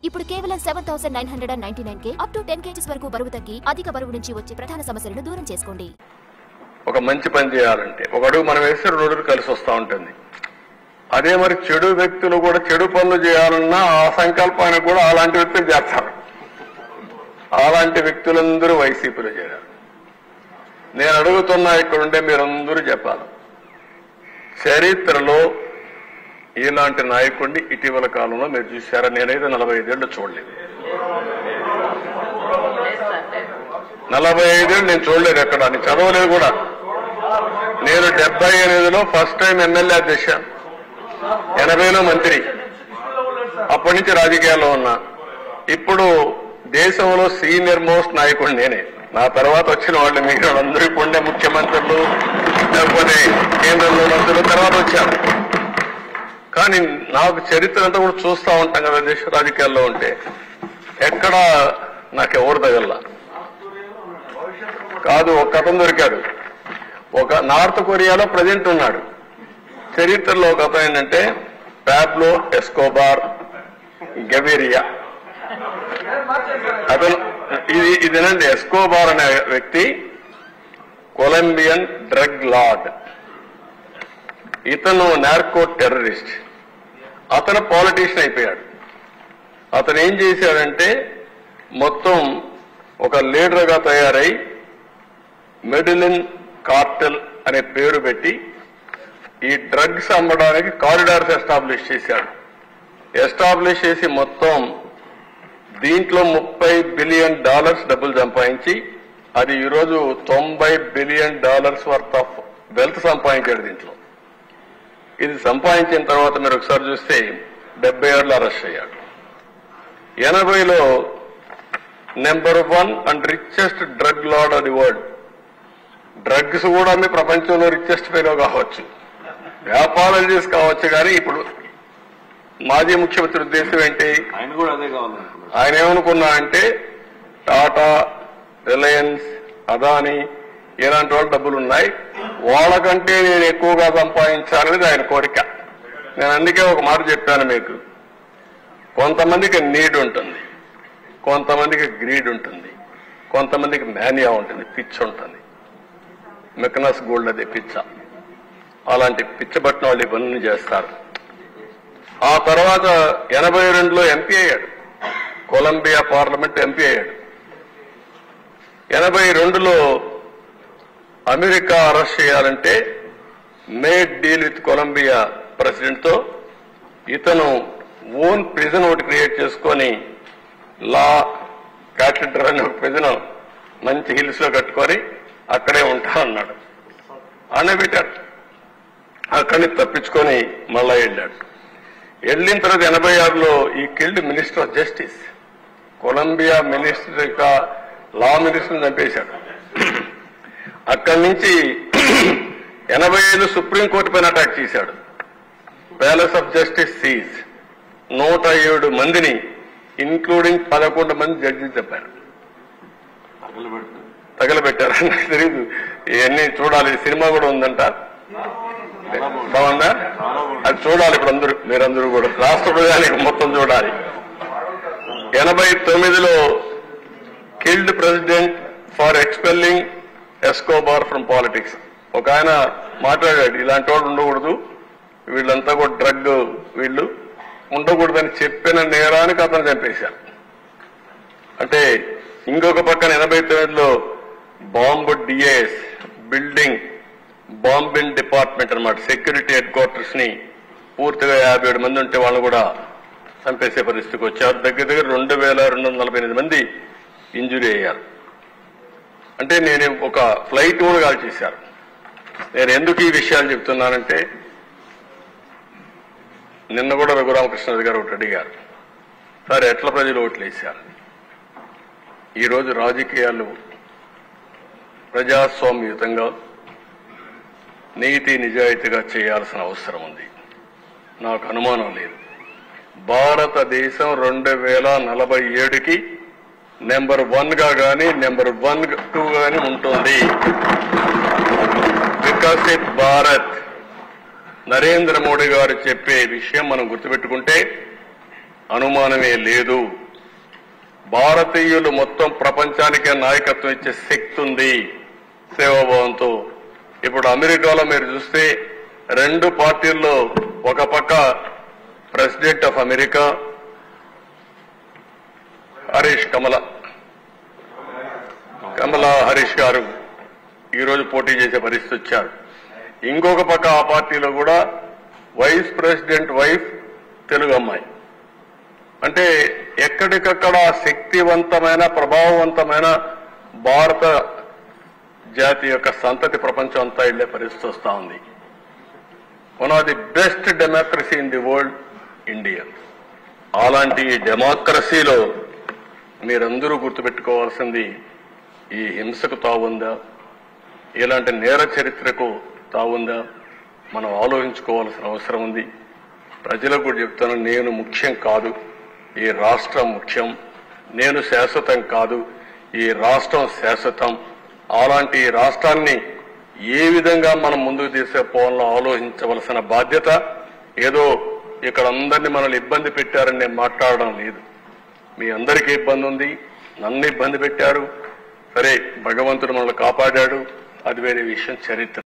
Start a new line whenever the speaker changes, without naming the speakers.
ఇప్పుడు కేవలం seven thousand nine hundred and ninety nine K up to ten kgs వరకు బరువు తగ్గి అధిక బరువు నుంచి వచ్చే ప్రధాన సమస్యలను దూరం చేసుకోండి
ఒక మంచి పని చేయాలంటే ఒక అడుగు మనం వేస్తే రెండు అడుగులు కలిసి వస్తూ ఉంటుంది అదే మరి చెడు వ్యక్తులు కూడా చెడు పనులు చేయాలన్నా ఆ సంకల్పానికి కూడా అలాంటి వ్యక్తులు చేస్తారు అలాంటి వ్యక్తులందరూ వైసీపీలో చేరారు నేను అడుగుతున్నా ఇక్కడుండే మీరందరూ చెప్పాలి చరిత్రలో ఇలాంటి నాయకుడిని ఇటీవల కాలంలో మీరు చూశారా నేనైతే నలభై ఐదేళ్లు చూడలేదు నలభై ఐదేళ్ళు నేను చూడలేదు ఎక్కడ నేను చదవలేదు కూడా నేను డెబ్బై ఎనిమిదిలో ఫస్ట్ టైం ఎమ్మెల్యే చేశాను ఎనభైలో మంత్రి అప్పటి నుంచి రాజకీయాల్లో ఉన్నా ఇప్పుడు దేశంలో సీనియర్ మోస్ట్ నాయకుడు నేనే నా తర్వాత వచ్చిన వాళ్ళు మిగిలిన వాళ్ళందరూ ఇప్పుడుండే ముఖ్యమంత్రులు లేకపోతే కేంద్రంలో మంత్రులు తర్వాత వచ్చారు కానీ నాకు చరిత్ర అంతా కూడా చూస్తూ ఉంటాం కదా దేశ రాజకీయాల్లో ఉంటే ఎక్కడ నాకు ఎవరు తగల్లా కాదు ఒక అతను దొరికాడు ఒక నార్త్ కొరియాలో ప్రజెంట్ ఉన్నాడు చరిత్రలో ఒక అతను ఏంటంటే ప్యాబ్లో ఎస్కోబార్ గవేరియా అతను ఇది ఇదేనండి ఎస్కోబార్ అనే వ్యక్తి కొలంబియన్ డ్రగ్ లార్డ్ ఇతను నార్కో టెర్రరిస్ట్ అతను పాలిటీషియన్ అయిపోయాడు అతను ఏం చేశాడంటే మొత్తం ఒక లీడర్గా తయారై మెడిలిన్ కార్టెల్ అనే పేరు పెట్టి ఈ డ్రగ్స్ అమ్మడానికి కారిడార్స్ ఎస్టాబ్లిష్ చేశాడు ఎస్టాబ్లిష్ చేసి మొత్తం దీంట్లో ముప్పై బిలియన్ డాలర్స్ డబ్బులు సంపాదించి అది ఈరోజు తొంభై billion dollars worth of wealth సంపాదించాడు దీంట్లో ఇది సంపాదించిన తర్వాత మీరు ఒకసారి చూస్తే డెబ్బై ఏళ్ళు అరెస్ట్ అయ్యాడు ఎనభైలో number one and richest drug lord of the world drugs కూడా మీ ప్రపంచంలో రిచెస్ట్ ఫెలో కావచ్చు వ్యాపారాలు చేసి కావచ్చు కానీ ఇప్పుడు మాజీ ముఖ్యమంత్రి ఉద్దేశం ఏంటి
ఆయన కూడా అదే కావాలనుకున్నారు
ఆయన ఏమనుకున్నా అంటే టాటా రిలయన్స్ అదాని ఇలాంటి వాళ్ళు డబ్బులు ఉన్నాయి వాళ్ళకంటే నేను ఎక్కువగా సంపాదించాలనేది ఆయన కోరిక నేను అందుకే ఒక మాట చెప్పాను మీకు కొంతమందికి నీడ్ ఉంటుంది కొంతమందికి గ్రీడ్ ఉంటుంది కొంతమందికి మేనియా ఉంటుంది పిచ్ ఉంటుంది మెకనస్ గోల్డ్ అదే పిచ్చ అలాంటి పిచ్చబట్టిన వాళ్ళు ఇవన్నీ చేస్తారు ఆ తర్వాత ఎనభై రెండులో ఎంపీ అయ్యాడు కొలంబియా పార్లమెంట్ ఎంపీ అయ్యాడు ఎనభై రెండులో అమెరికా అరెస్ట్ చేయాలంటే made deal with Colombia president తో ఇతను ఓన్ ప్రిజన్ ఒకటి క్రియేట్ చేసుకొని లా క్యాథెడ్రల్ అనే ఒక ప్రిజన్ మంచి హిల్స్ లో కట్టుకొని అక్కడే ఉంటా అన్నాడు అనే పెట్టాడు అక్కడి నుంచి తప్పించుకొని మళ్ళా వెళ్ళాడు వెళ్ళిన తర్వాత ఎనభై ఆరులో ఈ killed minister of justice Colombia minister యొక్క లా మినిస్టర్ చంపేశాడు అక్కడి నుంచి ఎనభై ఐదు సుప్రీంకోర్టు పైన అటాక్ చేశాడు ప్యాలెస్ ఆఫ్ జస్టిస్ సీజ్ నూట ఏడు మందిని ఇన్క్లూడింగ్ పదకొండు మంది జడ్జి చెప్పారు
తగలబెట్టు
తగలబెట్టారు నాకు తెలియదు ఇవన్నీ చూడాలి సినిమా కూడా ఉందంట బాగుందా అది చూడాలి ఇప్పుడు అందరూ మీరందరూ కూడా రాష్ట్ర ప్రజానికి మొత్తం చూడాలి ఎనభై తొమ్మిదిలో killed president for expelling Escobar from politics ఒక ఆయన మాట్లాడాడు ఇలాంటి వాళ్ళు ఉండకూడదు వీళ్ళంతా కూడా డ్రగ్ వీళ్ళు ఉండకూడదని చెప్పిన నేరానికి అతను చంపేశారు అంటే ఇంకొక పక్కన ఎనభై తొమ్మిదిలో bomb DAS building bombing department అన్నమాట సెక్యూరిటీ హెడ్ క్వార్టర్స్ ని పూర్తిగా యాభై ఏడు మంది ఉంటే వాళ్ళు కూడా చంపేసే పరిస్థితికి వచ్చారు దగ్గర దగ్గర రెండు వేల రెండు వందల నలభై ఎనిమిది మంది ఇంజురీ అయ్యారు అంటే నేను ఒక ఫ్లైట్ కూడా కాల్ చేశారు నేను ఎందుకు ఈ విషయాలు చెప్తున్నానంటే నిన్న కూడా రఘురామకృష్ణరాజు గారు ఒకటి అడిగారు సార్ ఎట్ల ప్రజలు ఓట్లు వేశారు ఈరోజు రాజకీయాలు ప్రజాస్వామ్యయుతంగా నీతి నిజాయితీగా చేయాల్సిన అవసరం ఉంది నాకు అనుమానం లేదు భారతదేశం రెండు వేల నలభై ఏడుకి నెంబర్ వన్ గా గాని నెంబర్ వన్ టూ గాని ఉంటుంది వికసిత్ భారత్ నరేంద్ర మోడీ గారు చెప్పే విషయం మనం గుర్తుపెట్టుకుంటే అనుమానమే లేదు భారతీయులు మొత్తం ప్రపంచానికే నాయకత్వం ఇచ్చే శక్తి ఉంది సేవాభావంతో ఇప్పుడు అమెరికాలో మీరు చూస్తే రెండు పార్టీల్లో ఒక పక్క president of America Harris Kamala Kamala Harris గారు ఈరోజు పోటీ చేసే పరిస్థితి వచ్చారు ఇంకొక పక్క ఆ పార్టీలో కూడా వైస్ ప్రెసిడెంట్ వైఫ్ తెలుగు అమ్మాయి అంటే ఎక్కడికక్కడ శక్తివంతమైన ప్రభావవంతమైన భారత జాతి యొక్క సంతతి ప్రపంచం అంతా వెళ్లే పరిస్థితి వస్తా ఉంది one of the best democracy in the world India అలాంటి డెమోక్రసీలో మీరందరూ గుర్తుపెట్టుకోవాల్సింది ఈ హింసకు తావుందా ఇలాంటి నేర చరిత్రకు తావుందా మనం ఆలోచించుకోవాల్సిన అవసరం ఉంది ప్రజలకు కూడా చెప్తాను నేను ముఖ్యం కాదు ఈ రాష్ట్రం ముఖ్యం నేను శాశ్వతం కాదు ఈ రాష్ట్రం శాశ్వతం అలాంటి ఈ రాష్ట్రాన్ని ఏ విధంగా మనం ముందుకు తీసుకుపోవాలో ఆలోచించవలసిన బాధ్యత ఏదో ఇక్కడ అందరినీ మనల్ని ఇబ్బంది పెట్టారని నేను మాట్లాడడం లేదు మీ అందరికీ ఇబ్బంది ఉంది నన్ను ఇబ్బంది పెట్టారు సరే భగవంతుడు మనల్ని కాపాడాడు అది వేరే విషయం చరిత్ర